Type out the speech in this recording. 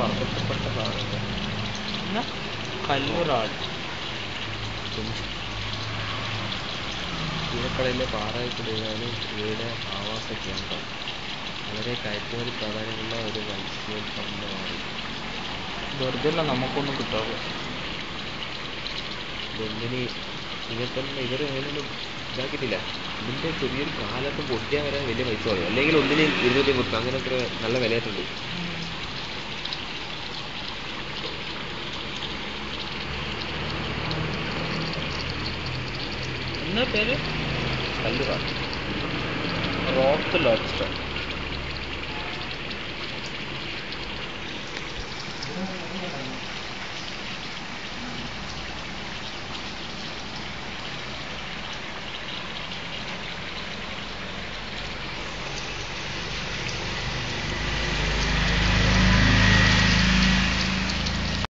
പറക്കപ്പെട്ട സാധനം എന്നാ കല്ലുറാട് തീരക്കടലിലെ പാറകൾക്കിടയിലാണ് ഇവയുടെ ആവാസ കേന്ദ്രം വളരെ കയറ്റുമതി പ്രാധാന്യമുള്ള ഒരു മത്സ്യോൽപ്പന്നമാണ് വെറുതെ അല്ല നമുക്കൊന്നും കിട്ടാതെ ഇതെന്തിന് ഇതൊന്നും ഇവർ അതിനൊന്നും ഇതാക്കിയിട്ടില്ല ഇതിൻ്റെ ചെറിയൊരു കാലത്ത് പൊട്ടിയാൽ വരെ വലിയ പൈസ പറയും അല്ലെങ്കിൽ ഒന്നിന് ഇരുന്നൂറ്റി കൊടുക്കും അങ്ങനെ അത്ര നല്ല വിലയായിട്ടുണ്ട് എന്നാ പേര് കല്ലുറാ റോക്ക് ലോബ്സ്റ്റർ